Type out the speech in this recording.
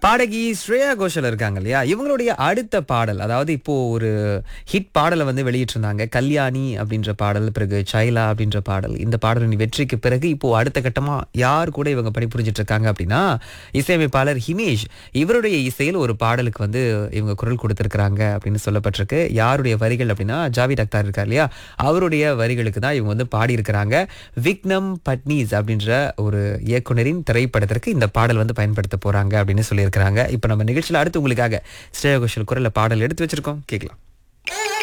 பாடகி ஸ்ரேயா கோஷல் இருக்காங்க இல்லையா இவங்களுடைய அடுத்த பாடல் அதாவது இப்போ ஒரு ஹிட் பாடலை வந்து வெளியிட்டிருந்தாங்க கல்யாணி அப்படின்ற பாடல் பிறகு சைலா அப்படின்ற பாடல் இந்த பாடலின் வெற்றிக்கு பிறகு இப்போ அடுத்த கட்டமா யார் கூட இவங்க பணிபுரிஞ்சிட்டு இருக்காங்க அப்படின்னா இசையமைப்பாளர் ஹிமேஷ் இவருடைய இசையில் ஒரு பாடலுக்கு வந்து இவங்க குரல் கொடுத்திருக்கிறாங்க அப்படின்னு சொல்லப்பட்டிருக்கு யாருடைய வரிகள் அப்படின்னா ஜாவித் அக்தார் இருக்கார் இல்லையா அவருடைய வரிகளுக்கு தான் இவங்க வந்து பாடியிருக்கிறாங்க விக்னம் பட்னீஸ் அப்படின்ற ஒரு இயக்குனரின் திரைப்படத்திற்கு இந்த பாடல் வந்து பயன்படுத்த போறாங்க அப்படின்னு சொல்லியிருக்கிறாங்க இப்போ நம்ம நிகழ்ச்சியில் அடுத்து உங்களுக்காக ஸ்ரேயா கோஷல் குரல்ல பாடல் எடுத்து வச்சிருக்கோம் கேட்கலாம்